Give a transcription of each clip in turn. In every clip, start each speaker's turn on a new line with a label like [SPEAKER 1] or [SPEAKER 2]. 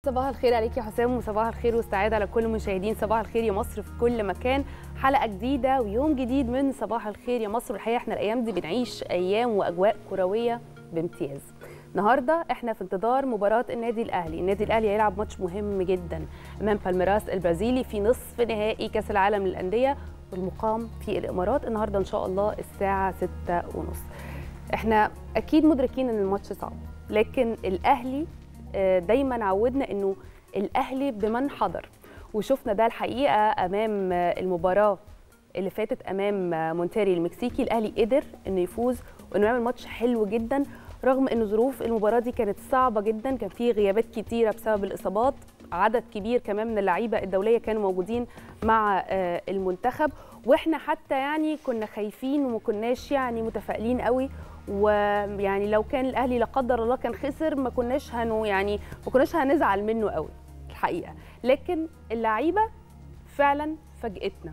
[SPEAKER 1] صباح الخير عليك يا حسام وصباح الخير والسعادة على كل مشاهدين صباح الخير يا مصر في كل مكان حلقة جديدة ويوم جديد من صباح الخير يا مصر والحقيقة احنا الأيام دي بنعيش أيام وأجواء كروية بامتياز النهارده احنا في انتظار مباراه النادي الاهلي، النادي الاهلي هيلعب ماتش مهم جدا امام بالميراس البرازيلي في نصف نهائي كاس العالم للانديه والمقام في الامارات النهارده ان شاء الله الساعه 6:30 احنا اكيد مدركين ان الماتش صعب لكن الاهلي آه، دايما عودنا انه الاهلي بمن حضر وشفنا ده الحقيقه امام آه، المباراه اللي فاتت امام آه، مونتاري المكسيكي الاهلي قدر انه يفوز وانه يعمل ماتش حلو جدا رغم ان ظروف المباراه دي كانت صعبه جدا كان في غيابات كتيره بسبب الاصابات عدد كبير كمان من اللعيبه الدوليه كانوا موجودين مع آه، المنتخب واحنا حتى يعني كنا خايفين وما كناش يعني متفائلين قوي ويعني لو كان الاهلي لا قدر الله كان خسر ما كناش هنو يعني ما كناش هنزعل منه قوي الحقيقه لكن اللعيبه فعلا فاجئتنا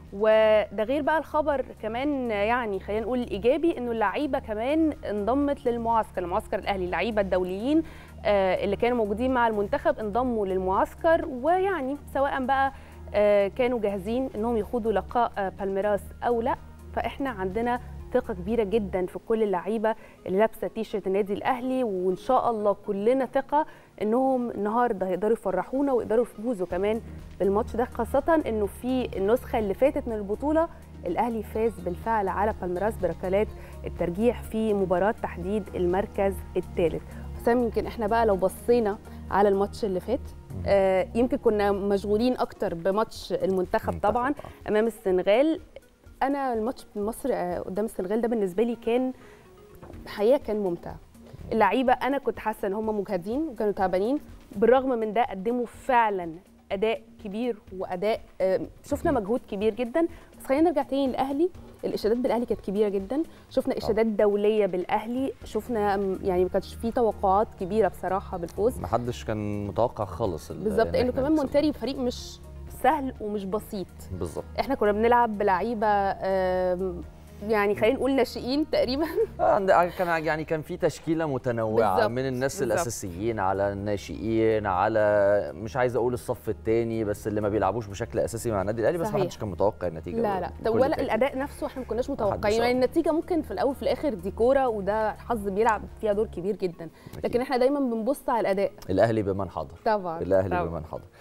[SPEAKER 1] وده غير بقى الخبر كمان يعني خلينا نقول الايجابي انه اللعيبه كمان انضمت للمعسكر المعسكر الاهلي اللعيبه الدوليين آه، اللي كانوا موجودين مع المنتخب انضموا للمعسكر ويعني سواء بقى آه، كانوا جاهزين انهم يخوضوا لقاء آه، بالميراس او لا فاحنا عندنا ثقه كبيره جدا في كل اللعيبه اللي لابسه تيشرت النادي الاهلي وان شاء الله كلنا ثقه انهم النهارده هيقدروا يفرحونا ويقدروا يفوزوا كمان بالماتش ده خاصه انه في النسخه اللي فاتت من البطوله الاهلي فاز بالفعل على بالميراس بركلات الترجيح في مباراه تحديد المركز الثالث حسام يمكن احنا بقى لو بصينا على الماتش اللي فات آه يمكن كنا مشغولين اكتر بماتش المنتخب طبعا امام السنغال انا الماتش مصر آه، قدام السنغال ده بالنسبه لي كان حقيقه كان ممتع اللعيبه انا كنت حاسه ان هم مجهدين وكانوا تعبانين بالرغم من ده قدموا فعلا اداء كبير واداء آه، شفنا مجهود كبير جدا بس خلينا نرجع تاني للاهلي الاشادات بالاهلي كانت كبيره جدا شفنا اشادات دوليه بالاهلي شفنا م، يعني ما كانش في توقعات كبيره بصراحه بالفوز
[SPEAKER 2] ما حدش كان متوقع خالص ال-
[SPEAKER 1] بالظبط
[SPEAKER 2] إن
[SPEAKER 1] لانه
[SPEAKER 2] إحنا
[SPEAKER 1] كمان
[SPEAKER 2] نكسب.
[SPEAKER 1] مونتاري فريق مش سهل ومش بسيط
[SPEAKER 2] بالظبط
[SPEAKER 1] احنا كنا بنلعب بلعيبه آم، يعني خلينا نقول ناشئين تقريبا
[SPEAKER 2] آه، عند- كان يعني كان في تشكيله متنوعه
[SPEAKER 1] بالظبط،
[SPEAKER 2] من الناس
[SPEAKER 1] بالظبط.
[SPEAKER 2] الاساسيين على الناشئين على مش عايز اقول الصف الثاني بس اللي ما بيلعبوش بشكل اساسي مع النادي الاهلي بس ما
[SPEAKER 1] صحيح.
[SPEAKER 2] حدش كان متوقع النتيجه
[SPEAKER 1] لا لا طب
[SPEAKER 2] بكل
[SPEAKER 1] ولا
[SPEAKER 2] تأكيد.
[SPEAKER 1] الاداء نفسه احنا ما كناش
[SPEAKER 2] محدش
[SPEAKER 1] متوقعين
[SPEAKER 2] آه.
[SPEAKER 1] يعني النتيجه ممكن في الاول وفي الاخر دي كوره وده الحظ بيلعب فيها دور كبير جدا لكن احنا دايما بنبص على الاداء
[SPEAKER 2] الاهلي بمن حضر
[SPEAKER 1] طبعا
[SPEAKER 2] الاهلي
[SPEAKER 1] طبعا.
[SPEAKER 2] بمن حضر